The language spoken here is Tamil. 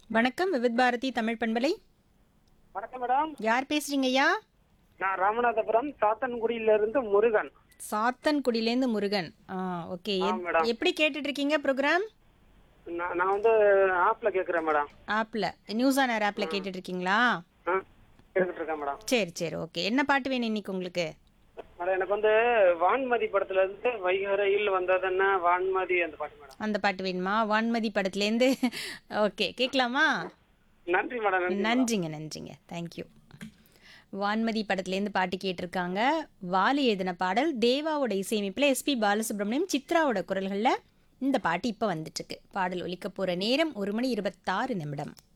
வணக்கம் விவித் பாரதி தமிழ் பண்பலை வணக்கம் மேடம் யார் பேசுறீங்க ஐயா நான் ராமநாதபுரம் சாத்தன்குடியில இருந்து முருகன் சாத்தன்குடியிலேருந்து முருகன் ஆ ஓகே ஆ, மேடம். எப்படி கேட்டுட்டு இருக்கீங்க ப்ரோக்ராம் நான் நான் வந்து ஆப்ல கேக்குறேன் மேடம் ஆப்பில் நியூஸ் ஆன் ஏர் ஆப்பில் கேட்டுட்டு இருக்கீங்களா ஆ, கேட்டுட்டு இருக்கேன் மேடம் சரி சரி ஓகே என்ன பாட்டு வேணும் இன்னைக்கு உங்களுக்கு மேடம் எனக்கு வந்து வான்மதி படத்துல இருந்து வைகரையில் வந்ததுன்னா வான்மதி அந்த பாட்டு மேடம் அந்த பாட்டு வேணுமா வான்மதி படத்துலேருந்து ஓகே கேட்கலாமா நன்றி மேடம் நன்றி நன்றிங்க நன்றிங்க தேங்க்யூ வான்மதி படத்துலேருந்து பாட்டு கேட்டிருக்காங்க வாலி எழுதின பாடல் தேவாவோட இசையமைப்பில் எஸ்பி பாலசுப்ரமணியம் சித்ராவோட குரல்களில் இந்த பாட்டு இப்போ வந்துட்டுருக்கு பாடல் ஒலிக்க போகிற நேரம் ஒரு மணி இருபத்தாறு நிமிடம்